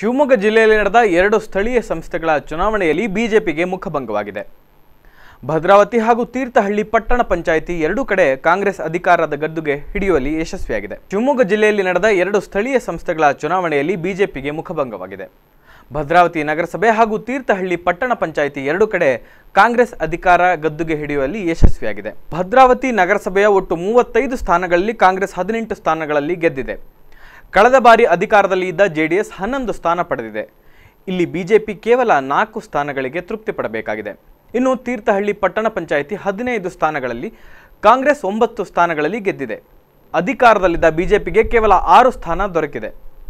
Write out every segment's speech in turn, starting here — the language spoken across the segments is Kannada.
ಶಿವಮೊಗ್ಗ ಜಿಲ್ಲೆಯಲ್ಲಿ ನಡೆದ ಎರಡು ಸ್ಥಳೀಯ ಸಂಸ್ಥೆಗಳ ಚುನಾವಣೆಯಲ್ಲಿ ಬಿಜೆಪಿಗೆ ಮುಖಭಂಗವಾಗಿದೆ ಭದ್ರಾವತಿ ಹಾಗೂ ತೀರ್ಥಹಳ್ಳಿ ಪಟ್ಟಣ ಪಂಚಾಯಿತಿ ಎರಡೂ ಕಡೆ ಕಾಂಗ್ರೆಸ್ ಅಧಿಕಾರದ ಗದ್ದುಗೆ ಹಿಡಿಯುವಲ್ಲಿ ಯಶಸ್ವಿಯಾಗಿದೆ ಶಿವಮೊಗ್ಗ ಜಿಲ್ಲೆಯಲ್ಲಿ ನಡೆದ ಎರಡು ಸ್ಥಳೀಯ ಸಂಸ್ಥೆಗಳ ಚುನಾವಣೆಯಲ್ಲಿ ಬಿಜೆಪಿಗೆ ಮುಖಭಂಗವಾಗಿದೆ ಭದ್ರಾವತಿ ನಗರಸಭೆ ಹಾಗೂ ತೀರ್ಥಹಳ್ಳಿ ಪಟ್ಟಣ ಪಂಚಾಯಿತಿ ಎರಡು ಕಡೆ ಕಾಂಗ್ರೆಸ್ ಅಧಿಕಾರ ಗದ್ದುಗೆ ಹಿಡಿಯುವಲ್ಲಿ ಯಶಸ್ವಿಯಾಗಿದೆ ಭದ್ರಾವತಿ ನಗರಸಭೆಯ ಒಟ್ಟು ಮೂವತ್ತೈದು ಸ್ಥಾನಗಳಲ್ಲಿ ಕಾಂಗ್ರೆಸ್ ಹದಿನೆಂಟು ಸ್ಥಾನಗಳಲ್ಲಿ ಗೆದ್ದಿದೆ ಕಳೆದ ಬಾರಿ ಅಧಿಕಾರದಲ್ಲಿ ಇದ್ದ ಜೆಡಿಎಸ್ ಹನ್ನೊಂದು ಸ್ಥಾನ ಪಡೆದಿದೆ ಇಲ್ಲಿ ಬಿಜೆಪಿ ಕೇವಲ ನಾಲ್ಕು ಸ್ಥಾನಗಳಿಗೆ ತೃಪ್ತಿ ಪಡಬೇಕಾಗಿದೆ ಇನ್ನು ತೀರ್ಥಹಳ್ಳಿ ಪಟ್ಟಣ ಪಂಚಾಯಿತಿ ಹದಿನೈದು ಸ್ಥಾನಗಳಲ್ಲಿ ಕಾಂಗ್ರೆಸ್ ಒಂಬತ್ತು ಸ್ಥಾನಗಳಲ್ಲಿ ಗೆದ್ದಿದೆ ಅಧಿಕಾರದಲ್ಲಿದ್ದ ಬಿಜೆಪಿಗೆ ಕೇವಲ ಆರು ಸ್ಥಾನ ದೊರಕಿದೆ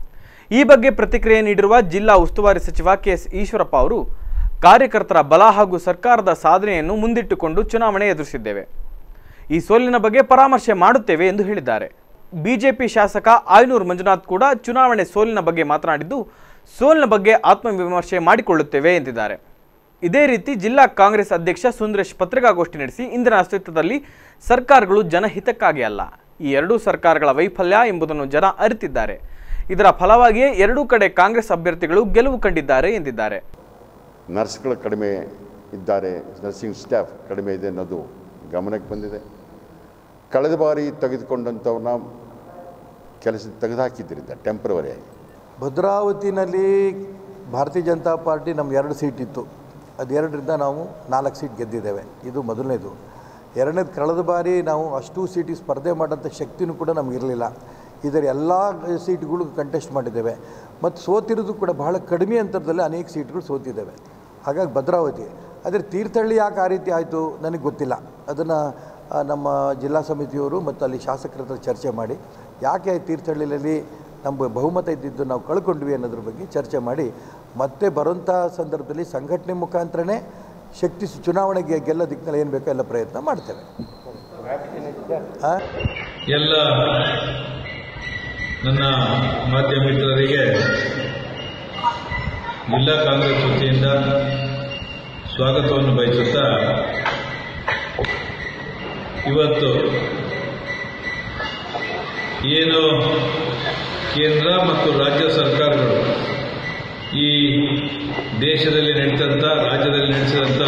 ಈ ಬಗ್ಗೆ ಪ್ರತಿಕ್ರಿಯೆ ನೀಡಿರುವ ಜಿಲ್ಲಾ ಉಸ್ತುವಾರಿ ಸಚಿವ ಕೆಎಸ್ ಈಶ್ವರಪ್ಪ ಅವರು ಕಾರ್ಯಕರ್ತರ ಬಲ ಹಾಗೂ ಸರ್ಕಾರದ ಸಾಧನೆಯನ್ನು ಮುಂದಿಟ್ಟುಕೊಂಡು ಚುನಾವಣೆ ಎದುರಿಸಿದ್ದೇವೆ ಈ ಸೋಲಿನ ಬಗ್ಗೆ ಪರಾಮರ್ಶೆ ಮಾಡುತ್ತೇವೆ ಎಂದು ಹೇಳಿದ್ದಾರೆ ಬಿಜೆಪಿ ಶಾಸಕ ಆಯನೂರು ಮಂಜುನಾಥ್ ಕೂಡ ಚುನಾವಣೆ ಸೋಲಿನ ಬಗ್ಗೆ ಮಾತನಾಡಿದ್ದು ಸೋಲಿನ ಬಗ್ಗೆ ಆತ್ಮವಿಮರ್ಶೆ ಮಾಡಿಕೊಳ್ಳುತ್ತೇವೆ ಎಂದಿದ್ದಾರೆ ಇದೇ ರೀತಿ ಜಿಲ್ಲಾ ಕಾಂಗ್ರೆಸ್ ಅಧ್ಯಕ್ಷ ಸುಂದರೇಶ್ ಪತ್ರಿಕಾಗೋಷ್ಠಿ ನಡೆಸಿ ಇಂದಿನ ಅಸ್ತಿತ್ವದಲ್ಲಿ ಸರ್ಕಾರಗಳು ಜನಹಿತಕ್ಕಾಗಿ ಅಲ್ಲ ಈ ಎರಡೂ ಸರ್ಕಾರಗಳ ವೈಫಲ್ಯ ಎಂಬುದನ್ನು ಜನ ಅರಿತಿದ್ದಾರೆ ಇದರ ಫಲವಾಗಿಯೇ ಎರಡೂ ಕಡೆ ಕಾಂಗ್ರೆಸ್ ಅಭ್ಯರ್ಥಿಗಳು ಗೆಲುವು ಕಂಡಿದ್ದಾರೆ ಎಂದಿದ್ದಾರೆ ನರ್ಸ್ಗಳು ಕಡಿಮೆ ಇದ್ದಾರೆ ನರ್ಸಿಂಗ್ ಸ್ಟಾಫ್ ಕಡಿಮೆ ಇದೆ ಅನ್ನೋದು ಗಮನಕ್ಕೆ ಬಂದಿದೆ ಕಳೆದ ಬಾರಿ ತೆಗೆದುಕೊಂಡಂಥವ್ರನ್ನ ಕೆಲಸ ತೆಗೆದುಹಾಕಿದ್ದರಿಂದ ಟೆಂಪ್ರವರಿಯಾಗಿ ಭದ್ರಾವತಿನಲ್ಲಿ ಭಾರತೀಯ ಜನತಾ ಪಾರ್ಟಿ ನಮ್ಮ ಎರಡು ಸೀಟ್ ಇತ್ತು ಅದೆರಡರಿಂದ ನಾವು ನಾಲ್ಕು ಸೀಟ್ ಗೆದ್ದಿದ್ದೇವೆ ಇದು ಮೊದಲನೇದು ಎರಡನೇದು ಕಳೆದ ಬಾರಿ ನಾವು ಅಷ್ಟು ಸೀಟಿಗೆ ಸ್ಪರ್ಧೆ ಮಾಡೋಂಥ ಶಕ್ತಿನೂ ಕೂಡ ನಮಗಿರಲಿಲ್ಲ ಇದರ ಎಲ್ಲ ಸೀಟ್ಗಳು ಕಂಟೆಸ್ಟ್ ಮಾಡಿದ್ದೇವೆ ಮತ್ತು ಸೋತಿರೋದು ಕೂಡ ಬಹಳ ಕಡಿಮೆ ಅಂತರದಲ್ಲಿ ಅನೇಕ ಸೀಟ್ಗಳು ಸೋತಿದ್ದೇವೆ ಹಾಗಾಗಿ ಭದ್ರಾವತಿ ಆದರೆ ತೀರ್ಥಹಳ್ಳಿ ಯಾಕೆ ಆ ರೀತಿ ಆಯಿತು ನನಗೆ ಗೊತ್ತಿಲ್ಲ ಅದನ್ನು ನಮ್ಮ ಜಿಲ್ಲಾ ಸಮಿತಿಯವರು ಮತ್ತು ಅಲ್ಲಿ ಶಾಸಕರ ಹತ್ರ ಚರ್ಚೆ ಮಾಡಿ ಯಾಕೆ ತೀರ್ಥಹಳ್ಳಿಯಲ್ಲಿ ನಮ್ಮ ಬಹುಮತ ಇದ್ದಿದ್ದು ನಾವು ಕಳ್ಕೊಂಡ್ವಿ ಅನ್ನೋದ್ರ ಬಗ್ಗೆ ಚರ್ಚೆ ಮಾಡಿ ಮತ್ತೆ ಬರೋಂಥ ಸಂದರ್ಭದಲ್ಲಿ ಸಂಘಟನೆ ಮುಖಾಂತರನೇ ಶಕ್ತಿ ಚುನಾವಣೆಗೆ ಗೆಲ್ಲ ದಿಕ್ಕಿನಲ್ಲಿ ಏನು ಬೇಕೋ ಎಲ್ಲ ಪ್ರಯತ್ನ ಮಾಡ್ತೇವೆ ಆ? ಎಲ್ಲ ನನ್ನ ಮಾಧ್ಯಮ ಮಿತ್ರರಿಗೆ ಜಿಲ್ಲಾ ಕಾಂಗ್ರೆಸ್ ವತಿಯಿಂದ ಸ್ವಾಗತವನ್ನು ಬಯಸುತ್ತಾ ಇವತ್ತು ಏನು ಕೇಂದ್ರ ಮತ್ತು ರಾಜ್ಯ ಸರ್ಕಾರಗಳು ಈ ದೇಶದಲ್ಲಿ ನಡೆದಂಥ ರಾಜ್ಯದಲ್ಲಿ ನಡೆಸಿದಂಥ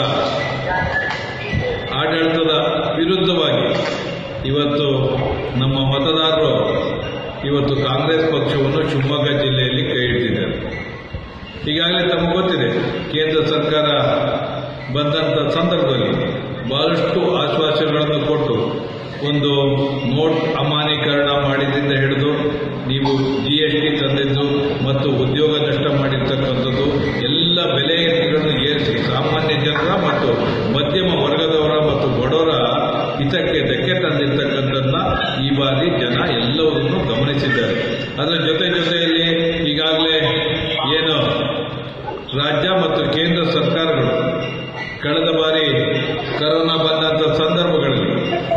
ಆಡಳಿತದ ವಿರುದ್ಧವಾಗಿ ಇವತ್ತು ನಮ್ಮ ಮತದಾರರು ಇವತ್ತು ಕಾಂಗ್ರೆಸ್ ಪಕ್ಷವನ್ನು ಶಿವಮೊಗ್ಗ ಜಿಲ್ಲೆಯಲ್ಲಿ ಕೈ ಹಿಡಿದಿದ್ದಾರೆ ಈಗಾಗಲೇ ತಮಗೆ ಗೊತ್ತಿದೆ ಕೇಂದ್ರ ಸರ್ಕಾರ ಬಂದಂಥ ಸಂದರ್ಭದಲ್ಲಿ ಬಹಳಷ್ಟು ಆಶ್ವಾಸನೆಗಳನ್ನು ಕೊಟ್ಟು ಒಂದು ನೋಟ್ ಅಮಾನ್ಯೀಕರಣ ಮಾಡಿದ್ರಿಂದ ಹಿಡಿದು ನೀವು ಜಿ ಎಸ್ ಟಿ ತಂದಿದ್ದು ಮತ್ತು ಉದ್ಯೋಗ ನಷ್ಟ ಮಾಡಿರ್ತಕ್ಕಂಥದ್ದು ಎಲ್ಲ ಬೆಲೆ ಏರಿಕೆಗಳನ್ನು ಏರಿಸಿ ಸಾಮಾನ್ಯ ಜನರ ಮತ್ತು ಮಧ್ಯಮ ವರ್ಗದವರ ಮತ್ತು ಬಡವರ ಹಿತಕ್ಕೆ ಧಕ್ಕೆ ತಂದಿರ್ತಕ್ಕಂಥದ್ದನ್ನ ಈ ಬಾರಿ ಜನ ಎಲ್ಲವನ್ನೂ ಗಮನಿಸಿದ್ದಾರೆ ಅದರ ಜೊತೆ ಜೊತೆಯಲ್ಲಿ ಈಗಾಗಲೇ ಏನು ರಾಜ್ಯ ಮತ್ತು ಕೇಂದ್ರ ಸರ್ಕಾರಗಳು ಕಳೆದ ಬಾರಿ ಕರೋನಾ ಬಂದಂಥ ಸಂದರ್ಭಗಳಲ್ಲಿ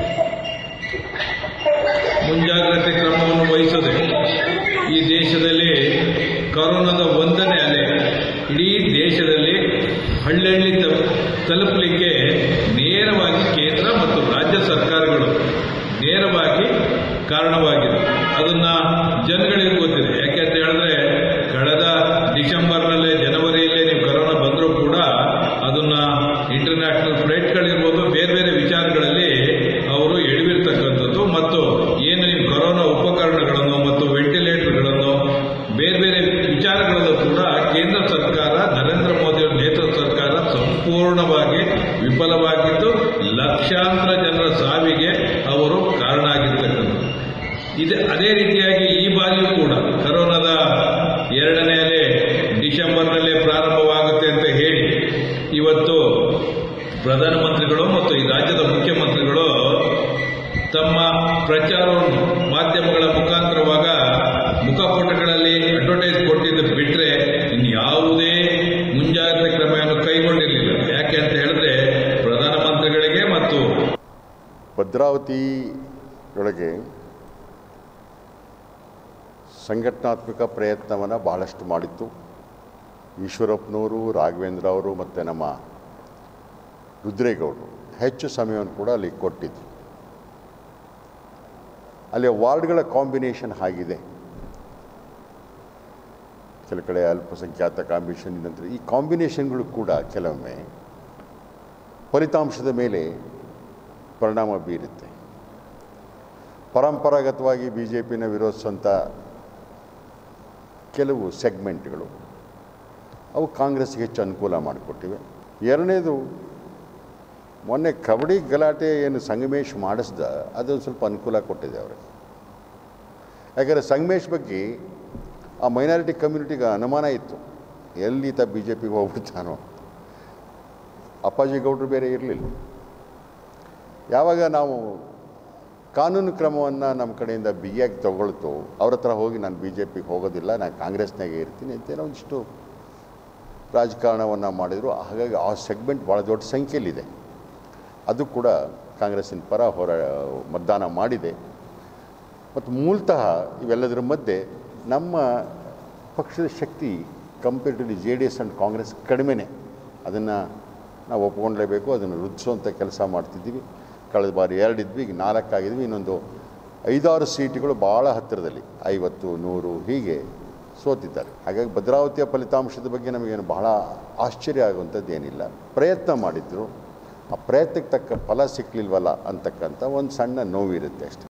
ಮುಂಜಾಗ್ರತೆ ಕ್ರಮವನ್ನು ವಹಿಸದೆ ಈ ದೇಶದಲ್ಲಿ ಕರೋನಾದ ಒಂದನೇ ಅಲೆ ಇಡೀ ದೇಶದಲ್ಲಿ ಹಳ್ಳಿ ತ- ತಲುಪಲಿಕ್ಕೆ ನೇರವಾಗಿ ಕೇಂದ್ರ ಮತ್ತು ರಾಜ್ಯ ಸರ್ಕಾರಗಳು ನೇರವಾಗಿ ಕಾರಣವಾಗಿದೆ ಅದನ್ನ ಜನಗಳಿಗೆ ಗೊತ್ತಿದೆ ಯಾಕೆ ಅಂತ ಹೇಳಿದ್ರೆ ಕಳೆದ ಡಿಸೆಂಬರ್ನಲ್ಲೇ ಜನವರಿಯಲ್ಲೇ ನೀವು ಕರೋನಾ ಬಂದರೂ ಕೂಡ ಅದನ್ನ ಇಂಟರ್ನ್ಯಾಷನಲ್ ಫ್ಲೈಟ್ಗಳಿರ್ಬೋದು ಬೇರೆ ಬೇರೆ ವಿಚಾರಗಳಲ್ಲಿ ಅವರು ಎಡವಿರ್ತಕ್ಕಂಥದ್ದು ಮತ್ತು ಏನು ನೀವು ಕರೋನಾ ಉಪಕರಣಗಳನ್ನು ಮತ್ತು ವೆಂಟಿಲೇಟರ್ಗಳನ್ನು ಬೇರೆ ಬೇರೆ ವಿಚಾರಗಳಲ್ಲೂ ಕೂಡ ಕೇಂದ್ರ ಸರ್ಕಾರ ನರೇಂದ್ರ ಮೋದಿ ಅವರ ನೇತೃತ್ವ ಸರ್ಕಾರ ಸಂಪೂರ್ಣವಾಗಿ ವಿಫಲವಾಗಿದ್ದು ಲಕ್ಷಾಂತರ ಜನರ ಸಾವಿಗೆ ಅವರು ಕಾರಣ ಆಗಿರ್ತಕ್ಕಂಥದ್ದು ಇದೆ ಅದೇ ರೀತಿಯಾಗಿ ಈ ಬಾರಿಯೂ ಕೂಡ ಕರೋನಾದ ಎರಡನೇ ಅಲೆ ಡಿಸೆಂಬರ್ನಲ್ಲೇ ಪ್ರಾರಂಭವಾಗುತ್ತೆ ಅಂತ ಹೇಳಿ ಇವತ್ತು ಪ್ರಧಾನಮಂತ್ರಿಗಳು ಮತ್ತು ಈ ರಾಜ್ಯದ ಮುಖ್ಯಮಂತ್ರಿಗಳು ತಮ್ಮ ಪ್ರಚಾರವನ್ನು ಮಾಧ್ಯಮಗಳ ಮುಖಾಂತರವಾಗ ಮುಖಪುಟಗಳಲ್ಲಿ ಅಡ್ವರ್ಟೈಸ್ ಕೊಟ್ಟಿದ್ದು ಬಿಟ್ಟರೆ ಇನ್ಯಾವುದೇ ಮುಂಜಾಗ್ರತೆ ಕ್ರಮವನ್ನು ಕೈಗೊಂಡಿರಲಿಲ್ಲ ಯಾಕೆ ಅಂತ ಹೇಳಿದ್ರೆ ಪ್ರಧಾನಮಂತ್ರಿಗಳಿಗೆ ಮತ್ತು ಭದ್ರಾವತಿಯೊಳಗೆ ಸಂಘಟನಾತ್ಮಕ ಪ್ರಯತ್ನವನ್ನು ಭಾಳಷ್ಟು ಮಾಡಿತ್ತು ಈಶ್ವರಪ್ಪನವರು ರಾಘವೇಂದ್ರ ಅವರು ಮತ್ತು ನಮ್ಮ ರುದ್ರೇಗೌಡರು ಹೆಚ್ಚು ಸಮಯವನ್ನು ಕೂಡ ಅಲ್ಲಿ ಕೊಟ್ಟಿದ್ರು ಅಲ್ಲಿ ವಾರ್ಡ್ಗಳ ಕಾಂಬಿನೇಷನ್ ಆಗಿದೆ ಕೆಲ ಕಡೆ ಅಲ್ಪಸಂಖ್ಯಾತ ಕಾಂಬಿನೇಷನ್ ನಂತರ ಈ ಕಾಂಬಿನೇಷನ್ಗಳು ಕೂಡ ಕೆಲವೊಮ್ಮೆ ಫಲಿತಾಂಶದ ಮೇಲೆ ಪರಿಣಾಮ ಬೀರುತ್ತೆ ಪರಂಪರಾಗತವಾಗಿ ಬಿ ಜೆ ಪಿನ ವಿರೋಧಿಸುವಂಥ ಕೆಲವು ಸೆಗ್ಮೆಂಟ್ಗಳು ಅವು ಕಾಂಗ್ರೆಸ್ಗೆ ಹೆಚ್ಚು ಅನುಕೂಲ ಮಾಡಿಕೊಟ್ಟಿವೆ ಎರಡನೇದು ಮೊನ್ನೆ ಕಬಡ್ಡಿ ಗಲಾಟೆ ಏನು ಸಂಗಮೇಶ್ ಮಾಡಿಸ್ದ ಅದೊಂದು ಸ್ವಲ್ಪ ಅನುಕೂಲ ಕೊಟ್ಟಿದೆ ಅವ್ರಿಗೆ ಯಾಕಂದರೆ ಸಂಗಮೇಶ್ ಬಗ್ಗೆ ಆ ಮೈನಾರಿಟಿ ಕಮ್ಯುನಿಟಿಗೆ ಅನುಮಾನ ಇತ್ತು ಎಲ್ಲಿತ ಬಿ ಜೆ ಪಿಗೆ ಹೋಗ್ಬಿಡ್ತಾನೋ ಅಪ್ಪಾಜಿ ಗೌಡರು ಬೇರೆ ಇರಲಿಲ್ಲ ಯಾವಾಗ ನಾವು ಕಾನೂನು ಕ್ರಮವನ್ನು ನಮ್ಮ ಕಡೆಯಿಂದ ಬಿಗಿಯಾಗಿ ತಗೊಳ್ತು ಅವ್ರ ಹತ್ರ ಹೋಗಿ ನಾನು ಬಿ ಜೆ ಪಿಗೆ ಹೋಗೋದಿಲ್ಲ ನಾನು ಕಾಂಗ್ರೆಸ್ನಾಗೆ ಇರ್ತೀನಿ ಅಂತೇನೋ ಒಂದಿಷ್ಟು ರಾಜಕಾರಣವನ್ನು ಮಾಡಿದರು ಹಾಗಾಗಿ ಆ ಸೆಗ್ಮೆಂಟ್ ಭಾಳ ದೊಡ್ಡ ಸಂಖ್ಯೆಯಲ್ಲಿದೆ ಅದು ಕೂಡ ಕಾಂಗ್ರೆಸ್ಸಿನ ಪರ ಹೊರ ಮತದಾನ ಮಾಡಿದೆ ಮತ್ತು ಮೂಲತಃ ಇವೆಲ್ಲದರ ಮಧ್ಯೆ ನಮ್ಮ ಪಕ್ಷದ ಶಕ್ತಿ comparatively J D S and Congress ಕಡಿಮೆನೇ ಅದನ್ನು ನಾವು ಒಪ್ಕೊಂಡ್ಲೇಬೇಕು ಅದನ್ನು ವೃದ್ಧಿಸುವಂಥ ಕೆಲಸ ಮಾಡ್ತಿದ್ದೀವಿ ಕಳೆದ ಬಾರಿ ಎರಡಿದ್ವಿ ಈಗ ನಾಲ್ಕಾಗಿದ್ವಿ ಇನ್ನೊಂದು ಐದಾರು ಸೀಟುಗಳು ಭಾಳ ಹತ್ತಿರದಲ್ಲಿ ಐವತ್ತು ನೂರು ಹೀಗೆ ಸೋತಿದ್ದಾರೆ ಹಾಗಾಗಿ ಭದ್ರಾವತಿಯ ಫಲಿತಾಂಶದ ಬಗ್ಗೆ ನಮಗೇನು ಬಹಳ ಆಶ್ಚರ್ಯ ಆಗುವಂಥದ್ದು ಏನಿಲ್ಲ ಪ್ರಯತ್ನ ಮಾಡಿದ್ರು ಆ ಪ್ರಯತ್ನಕ್ಕೆ ತಕ್ಕ ಫಲ ಸಿಕ್ಕಲಿಲ್ವಲ್ಲ ಅಂತಕ್ಕಂಥ ಒಂದು ಸಣ್ಣ ನೋವಿರುತ್ತೆ ಅಷ್ಟೆ